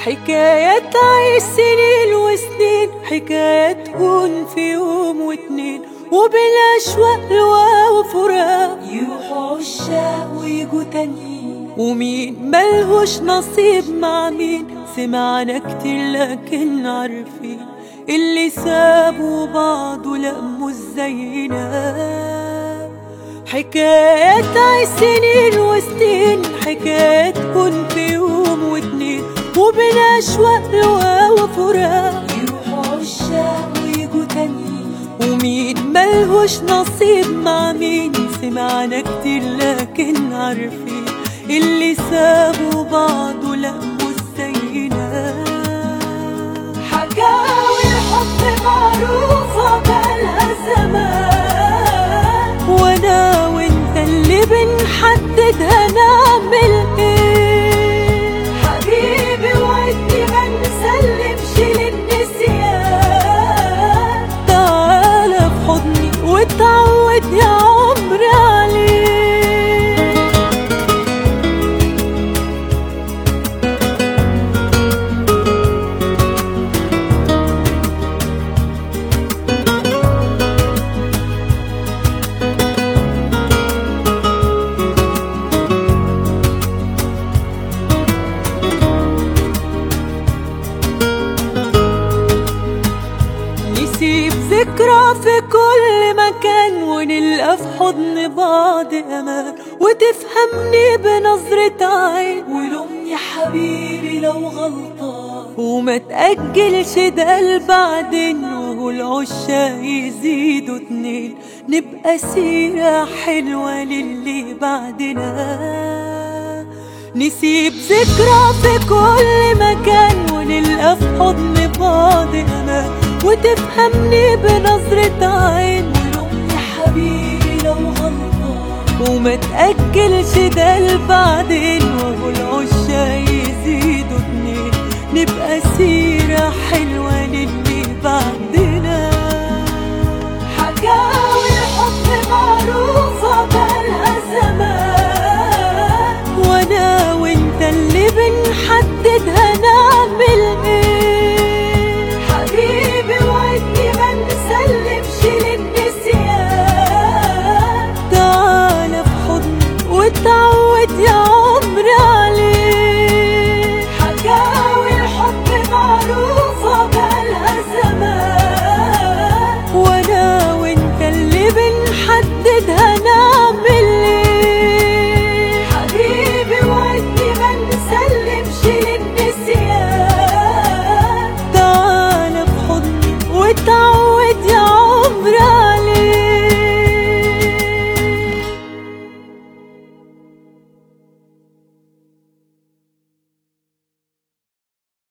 حكاية تعيش سنين وسنين حكاية تكون في يوم واتنين وبالأشواق لواء وفراق يروحوا عشاق ويجوا تانيين ومين ملهوش نصيب مع مين سمعنا كتير لكن عارفين اللي سابوا بعض ولقموا زينا حكاية تعيش سنين وسنين حكاية تكون في يوم واتنين وبين أشواق لواء وفراق يروحوا عشاق ويجوا تانيين ومين ملهوش نصيب مع مين سمعنا كتير لكن عارفين اللي سابوا بعض ولقوا زينا حكاوي الحب معروفة بقالها زمان وانا وانت اللي بنحدد هنعمل ايه حبيبي وعدني ما نسلمش للنسيان تعالى في حضني واتعود يا عمري عليه نسيب ذكرى في كل مكان ونلقى في حضن بعض امان وتفهمني بنظرة عين ولوم يا حبيبي لو غلطان وما تأجلش ده لبعدين وهو العشاق يزيدوا اتنين نبقى سيرة حلوة للي بعدنا نسيب ذكرى في كل مكان ونلقى في حضن بعض امان وتفهمني بنظرة عين ولوم يا حبيبي لو غلطان وما تأجلش ده لبعدين وهو العشاق يزيدوا اتنين نبقى سيرة حلوة للي بعد